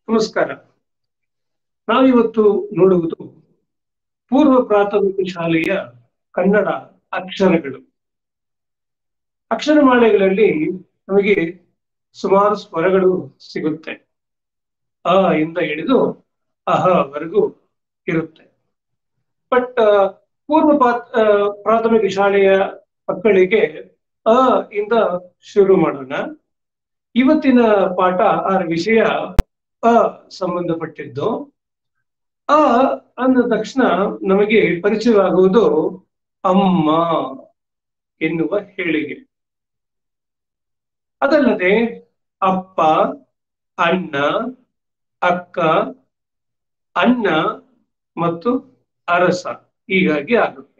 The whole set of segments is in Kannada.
ನಮಸ್ಕಾರ ನಾವಿವತ್ತು ನೋಡುವುದು ಪೂರ್ವ ಪ್ರಾಥಮಿಕ ಶಾಲೆಯ ಕನ್ನಡ ಅಕ್ಷರಗಳು ಅಕ್ಷರಮಾಲೆಗಳಲ್ಲಿ ನಮಗೆ ಸುಮಾರು ಸ್ವರಗಳು ಸಿಗುತ್ತೆ ಅ ಇಂದ ಹಿಡಿದು ಅಹವರೆಗೂ ಇರುತ್ತೆ ಬಟ್ ಪೂರ್ವ ಪ್ರಾಥಮಿಕ ಶಾಲೆಯ ಮಕ್ಕಳಿಗೆ ಅ ಇಂದ ಶುರು ಮಾಡೋಣ ಇವತ್ತಿನ ಪಾಠ ಆ ವಿಷಯ ಅ ಸಂಬಂಧಪಟ್ಟಿದ್ದು ಅ ಅಂದ ತಕ್ಷಣ ನಮಗೆ ಪರಿಚಯವಾಗುವುದು ಅಮ್ಮ ಎನ್ನುವ ಹೇಳಿಗೆ ಅದಲ್ಲದೆ ಅಪ್ಪ ಅಣ್ಣ ಅಕ್ಕ ಅಣ್ಣ ಮತ್ತು ಅರಸ ಹೀಗಾಗಿ ಆಗುತ್ತೆ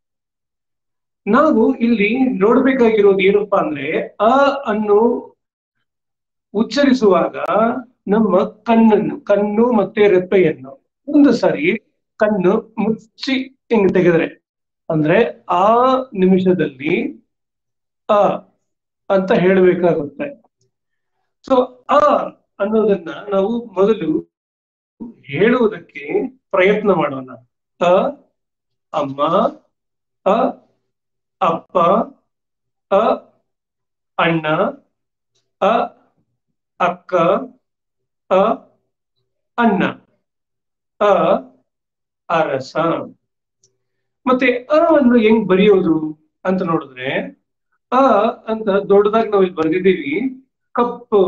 ನಾವು ಇಲ್ಲಿ ನೋಡ್ಬೇಕಾಗಿರೋದು ಏನಪ್ಪಾ ಅಂದ್ರೆ ಅ ಅನ್ನು ಉಚ್ಚರಿಸುವಾಗ ನಮ್ಮ ಕಣ್ಣನ್ನು ಕಣ್ಣು ಮತ್ತೆ ರೆಪ್ಪೆಯನ್ನು ಒಂದು ಸಾರಿ ಕಣ್ಣು ಮುಚ್ಚಿ ಹಿಂಗ್ ತೆಗೆದ್ರೆ ಅಂದ್ರೆ ಆ ನಿಮಿಷದಲ್ಲಿ ಅ ಅಂತ ಹೇಳಬೇಕಾಗುತ್ತೆ ಸೊ ಅ ಅನ್ನೋದನ್ನ ನಾವು ಮೊದಲು ಹೇಳುವುದಕ್ಕೆ ಪ್ರಯತ್ನ ಮಾಡೋಣ ಅ ಅಮ್ಮ ಅ ಅಪ್ಪ ಅ ಅಣ್ಣ ಅ ಅಕ್ಕ ಅ ಅಣ್ಣ ಅ ಅರಸ ಮತ್ತೆ ಅವನ್ನು ಹೆಂಗ್ ಬರೆಯೋದು ಅಂತ ನೋಡಿದ್ರೆ ಅ ಅಂತ ದೊಡ್ಡದಾಗಿ ನಾವು ಇಲ್ಲಿ ಬರೆದಿದ್ದೀವಿ ಕಪ್ಪು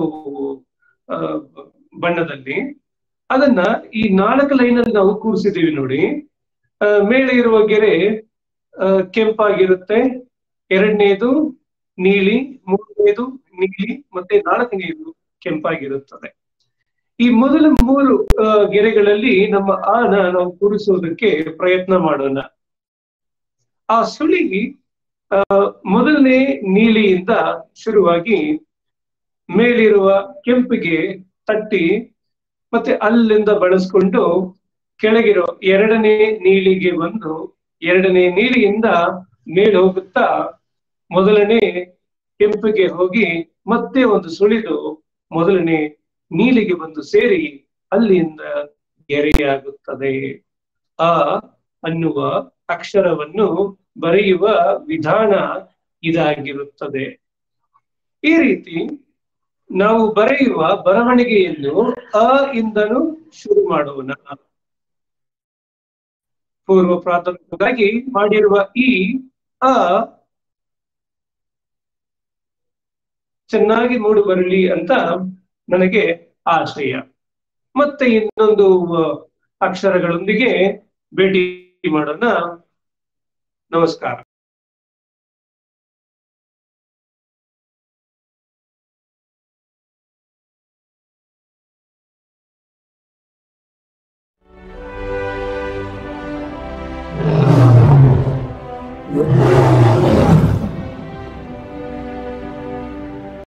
ಬಣ್ಣದಲ್ಲಿ ಅದನ್ನ ಈ ನಾಲ್ಕು ಲೈನಲ್ಲಿ ನಾವು ಕೂರಿಸಿದ್ದೀವಿ ನೋಡಿ ಮೇಲೆ ಇರುವ ಗೆರೆ ಕೆಂಪಾಗಿರುತ್ತೆ ಎರಡನೇದು ನೀಲಿ ಮೂರನೇದು ನೀಲಿ ಮತ್ತೆ ನಾಲ್ಕನೇದು ಕೆಂಪಾಗಿರುತ್ತದೆ ಈ ಮೊದಲ ಮೂರು ಗೆರೆಗಳಲ್ಲಿ ನಮ್ಮ ಆನ ನಾವು ಕೂರಿಸುವುದಕ್ಕೆ ಪ್ರಯತ್ನ ಮಾಡೋಣ ಆ ಸುಳಿ ಮೊದಲನೇ ನೀಲಿಯಿಂದ ಶುರುವಾಗಿ ಮೇಲಿರುವ ಕೆಂಪಿಗೆ ತಟ್ಟಿ ಮತ್ತೆ ಅಲ್ಲಿಂದ ಬಳಸ್ಕೊಂಡು ಕೆಳಗಿರೋ ಎರಡನೇ ನೀಲಿಗೆ ಬಂದು ಎರಡನೇ ನೀಲಿಯಿಂದ ಮೇಲೆ ಹೋಗುತ್ತಾ ಮೊದಲನೇ ಕೆಂಪಿಗೆ ಹೋಗಿ ಮತ್ತೆ ಒಂದು ಸುಳಿದು ಮೊದಲನೇ ನೀಲಿಗೆ ಬಂದು ಸೇರಿ ಅಲ್ಲಿಂದ ಗೆರೆಯಾಗುತ್ತದೆ ಆ ಅನ್ನುವ ಅಕ್ಷರವನ್ನು ಬರೆಯುವ ವಿಧಾನ ಇದಾಗಿರುತ್ತದೆ ಈ ರೀತಿ ನಾವು ಬರೆಯುವ ಬರವಣಿಗೆಯನ್ನು ಅ ಇಂದಲೂ ಶುರು ಮಾಡೋಣ ಪೂರ್ವ ಪ್ರಾಥಮಿಕವಾಗಿ ಮಾಡಿರುವ ಈ ಅ ಚೆನ್ನಾಗಿ ಮೂಡು ಬರಲಿ ಅಂತ ನನಗೆ ಆಶಯ ಮತ್ತೆ ಇನ್ನೊಂದು ಅಕ್ಷರಗಳೊಂದಿಗೆ ಭೇಟಿ ಮಾಡೋಣ ನಮಸ್ಕಾರ